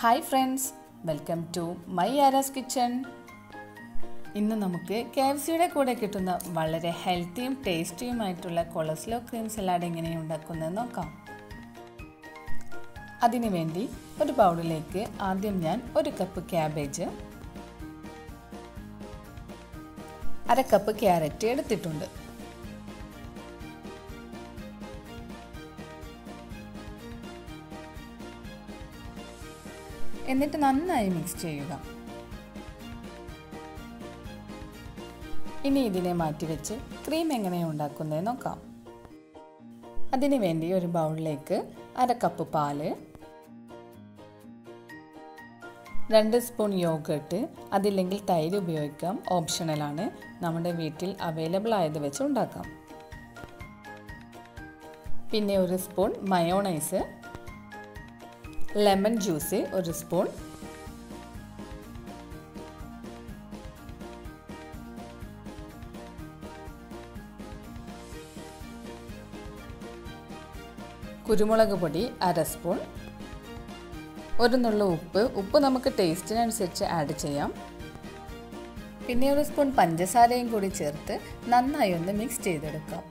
hi friends welcome to my Aara's kitchen ഇന്ന് നമുക്ക് K F സിയുടെ കൂടെ കിട്ടുന്ന വളരെ ഹെൽത്തിയും ടേസ്റ്റിയുമായിട്ടുള്ള കൊളസ്ട്രോ ക്രീം സലാഡ് എങ്ങനെയാണ് ഉണ്ടാക്കുന്നത് നോക്കാം അതിനു വേണ്ടി ഒരു ബൗളിലേക്ക് ആദ്യം ഞാൻ ഒരു കപ്പ് ക്യാബേജ് അര കപ്പ് ക്യാരറ്റ് എടുത്തിട്ടുണ്ട് എന്നിട്ട് നന്നായി മിക്സ് ചെയ്യുക ഇനി ഇതിനെ മാറ്റിവെച്ച് ക്രീം എങ്ങനെയാണ് ഉണ്ടാക്കുന്നത് നോക്കാം അതിനു വേണ്ടി ഒരു ബൗളിലേക്ക് അര കപ്പ് പാല് രണ്ട് സ്പൂൺ യോഗട്ട് അതില്ലെങ്കിൽ തൈര് ഉപയോഗിക്കാം ഓപ്ഷണലാണ് നമ്മുടെ വീട്ടിൽ അവൈലബിൾ ആയത് വെച്ച് ഉണ്ടാക്കാം പിന്നെ ഒരു സ്പൂൺ മയോണൈസ് ലെമൺ ജ്യൂസ് ഒരു സ്പൂൺ കുരുമുളക് പൊടി അര സ്പൂൺ ഒരു നുള്ള ഉപ്പ് ഉപ്പ് നമുക്ക് ടേസ്റ്റിനനുസരിച്ച് ആഡ് ചെയ്യാം പിന്നെ ഒരു സ്പൂൺ പഞ്ചസാരയും കൂടി ചേർത്ത് നന്നായി ഒന്ന് മിക്സ് ചെയ്തെടുക്കാം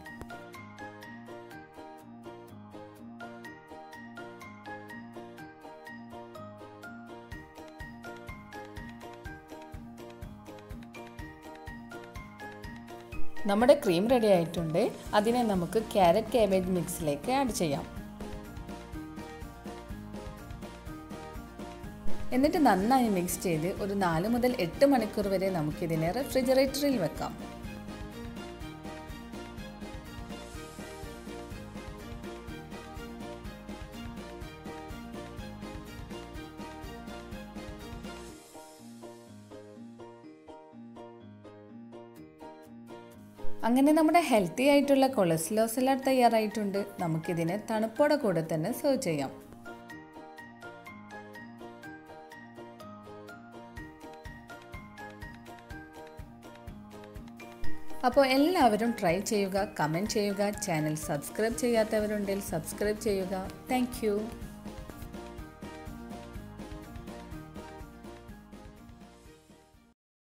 നമ്മുടെ ക്രീം റെഡി ആയിട്ടുണ്ട് അതിനെ നമുക്ക് ക്യാരറ്റ് കാബേജ് മിക്സിലേക്ക് ആഡ് ചെയ്യാം എന്നിട്ട് നന്നായി മിക്സ് ചെയ്ത് ഒരു നാല് മുതൽ എട്ട് മണിക്കൂർ വരെ നമുക്കിതിനെ റെഫ്രിജറേറ്ററിൽ വെക്കാം അങ്ങനെ നമ്മുടെ ഹെൽത്തി ആയിട്ടുള്ള കൊളസ്ട്രോ സലാഡ് തയ്യാറായിട്ടുണ്ട് നമുക്കിതിനെ തണുപ്പോടെ കൂടെ തന്നെ സെർവ് ചെയ്യാം അപ്പോൾ എല്ലാവരും ട്രൈ ചെയ്യുക കമൻറ്റ് ചെയ്യുക ചാനൽ സബ്സ്ക്രൈബ് ചെയ്യാത്തവരുണ്ടെങ്കിൽ സബ്സ്ക്രൈബ് ചെയ്യുക താങ്ക്